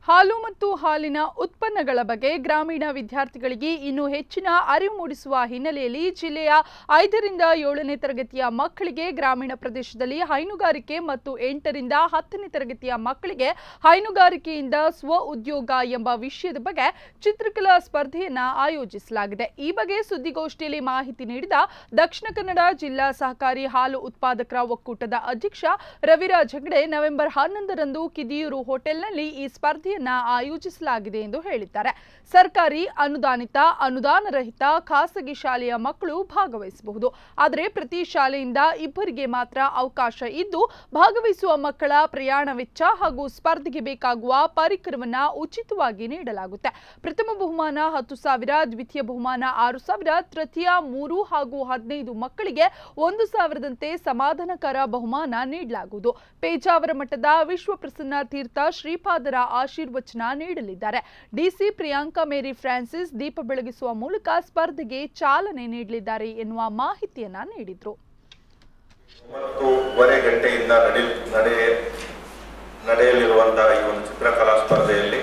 ಹಾಲು ಮತ್ತು ಹಾಲಿನ ಉತ್ಪನ್ನಗಳ ಬಗ್ಗೆ ಗ್ರಾಮೀಣ ವಿದ್ಯಾರ್ಥಿಗಳಿಗೆ ಇನ್ನೂ ಹೆಚ್ಚಿನ ಅರಿವು ಮೂಡಿಸುವ ಹಿನ್ನೆಲೆಯಲ್ಲಿ ಜಿಲ್ಲೆಯ ಐದರಿಂದ ಏಳನೇ ತರಗತಿಯ ಮಕ್ಕಳಿಗೆ ಗ್ರಾಮೀಣ ಪ್ರದೇಶದಲ್ಲಿ ಹೈನುಗಾರಿಕೆ ಮತ್ತು ಎಂಟರಿಂದ ಹತ್ತನೇ ತರಗತಿಯ ಮಕ್ಕಳಿಗೆ ಹೈನುಗಾರಿಕೆಯಿಂದ ಸ್ವ ಉದ್ಯೋಗ ಎಂಬ ವಿಷಯದ ಬಗ್ಗೆ ಚಿತ್ರಕಲಾ ಸ್ಪರ್ಧೆಯನ್ನ ಆಯೋಜಿಸಲಾಗಿದೆ ಈ ಬಗ್ಗೆ ಸುದ್ದಿಗೋಷ್ಠಿಯಲ್ಲಿ ಮಾಹಿತಿ ನೀಡಿದ ದಕ್ಷಿಣ ಕನ್ನಡ ಜಿಲ್ಲಾ ಸಹಕಾರಿ ಹಾಲು ಉತ್ಪಾದಕರ ಒಕ್ಕೂಟದ ಅಧ್ಯಕ್ಷ ರವಿರಾಜ್ ಹೆಗಡೆ ನವೆಂಬರ್ ಹನ್ನೊಂದರಂದು ಕಿದಿಯೂರು ಹೋಟೆಲ್ನಲ್ಲಿ ಈ ಸ್ಪರ್ಧೆಯನ್ನ ಆಯೋಜಿಸಲಾಗಿದೆ ಎಂದು ಹೇಳಿದ್ದಾರೆ ಸರ್ಕಾರಿ ಅನುದಾನಿತ ಅನುದಾನ ರಹಿತ ಖಾಸಗಿ ಶಾಲೆಯ ಮಕ್ಕಳು ಭಾಗವಹಿಸಬಹುದು ಆದರೆ ಪ್ರತಿ ಶಾಲೆಯಿಂದ ಇಬ್ಬರಿಗೆ ಮಾತ್ರ ಅವಕಾಶ ಇದ್ದು ಭಾಗವಹಿಸುವ ಮಕ್ಕಳ ಪ್ರಯಾಣ ವೆಚ್ಚ ಹಾಗೂ ಸ್ಪರ್ಧೆಗೆ ಬೇಕಾಗುವ ಪರಿಕರವನ್ನ ಉಚಿತವಾಗಿ ನೀಡಲಾಗುತ್ತೆ ಪ್ರಥಮ ಬಹುಮಾನ ಹತ್ತು ಸಾವಿರ ದ್ವಿತೀಯ ಬಹುಮಾನ ಆರು ಸಾವಿರ ತೃತೀಯ ಮೂರು ಹಾಗೂ ಹದಿನೈದು ಮಕ್ಕಳಿಗೆ ಒಂದು ಸಾವಿರದಂತೆ ಸಮಾಧಾನಕರ ಬಹುಮಾನ ನೀಡಲಾಗುವುದು ಪೇಜಾವರ ಮಠದ ವಿಶ್ವಪ್ರಸನ್ನ ತೀರ್ಥ ಶ್ರೀಪಾದರ ಆಶೀರ್ವಚನ ನೀಡಲಿದ್ದಾರೆ ಡಿಸಿ ಪ್ರಿಯಾಂಕಾ ಮೇರಿ ಫ್ರಾನ್ಸಿಸ್ ದೀಪ ಬೆಳಗಿಸುವ ಮೂಲಕ ಸ್ಪರ್ಧೆಗೆ ಚಾಲನೆ ನೀಡಲಿದ್ದಾರೆ ಎನ್ನುವ ಮಾಹಿತಿಯನ್ನ ನೀಡಿದ್ರು ಒಂಬತ್ತೂವರೆ ಗಂಟೆಯಿಂದ ನಡೆ ನಡೆ ನಡೆಯಲಿರುವಂತಹ ಈ ಒಂದು ಚಿತ್ರಕಲಾ ಸ್ಪರ್ಧೆಯಲ್ಲಿ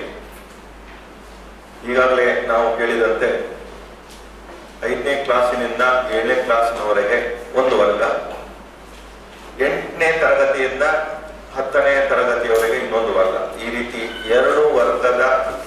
ಈಗಾಗಲೇ ನಾವು ಕೇಳಿದಂತೆ ಐದನೇ ಕ್ಲಾಸಿನಿಂದ ಏಳನೇ ಕ್ಲಾಸಿನವರೆಗೆ ಒಂದು ವರ್ಗ ಎಂಟನೇ ತರಗತಿಯಿಂದ ಹತ್ತನೇ ತರಗತಿಯವರೆಗೆ ಇನ್ನೊಂದು ವರ್ಗ ಈ ರೀತಿ ಎರಡು ವರ್ಗದ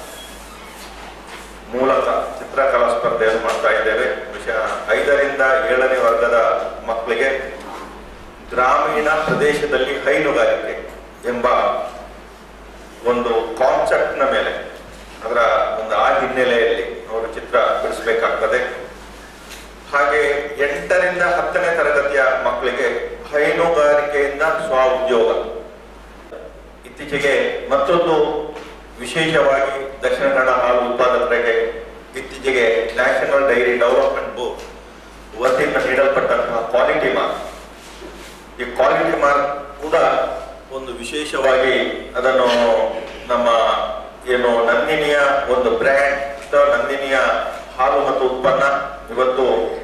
ಮೂಲಕ ಚಿತ್ರಕಲಾ ಸ್ಪರ್ಧೆಯನ್ನು ಮಾಡ್ತಾ ಇದ್ದೇವೆ ವಿಷಯ ಐದರಿಂದ ಏಳನೇ ವರ್ಗದ ಮಕ್ಕಳಿಗೆ ಗ್ರಾಮೀಣ ಪ್ರದೇಶದಲ್ಲಿ ಹೈನುಗಾರಿಕೆ ಎಂಬ ಒಂದು ಕಾನ್ಸೆಪ್ಟ್ನ ಮೇಲೆ ಅದರ ಒಂದು ಆ ಹಿನ್ನೆಲೆಯಲ್ಲಿ ಅವರು ಚಿತ್ರ ಬಿಡಿಸಬೇಕಾಗ್ತದೆ ಹಾಗೆ ಎಂಟರಿಂದ ಹತ್ತನೇ ತರಗತಿಯ ಮಕ್ಕಳಿಗೆ ಹೈನುಗಾರಿಕೆಯಿಂದ ಸ್ವ ಉದ್ಯೋಗ ಇತ್ತೀಚೆಗೆ ಮತ್ತೊಂದು ವಿಶೇಷವಾಗಿ ದಕ್ಷಿಣ ಕನ್ನಡ ಹಾಲು ಉತ್ಪಾದಕರಿಗೆ ಇತ್ತೀಚೆಗೆ ನ್ಯಾಷನಲ್ ಡೈರಿ ಡೆವಲಪ್ಮೆಂಟ್ ಬೋರ್ಡ್ ವತಿಯಿಂದ ನೀಡಲ್ಪಟ್ಟಂತಹ ಕ್ವಾಲಿಟಿ ಮಾರ್ಕ್ ಈ ಕ್ವಾಲಿಟಿ ಮಾರ್ಕ್ ಕೂಡ ಒಂದು ವಿಶೇಷವಾಗಿ ಅದನ್ನು ನಮ್ಮ ಏನು ನಂದಿನಿಯ ಒಂದು ಬ್ರ್ಯಾಂಡ್ ನಂದಿನಿಯ ಹಾಲು ಮತ್ತು ಉತ್ಪನ್ನ ಇವತ್ತು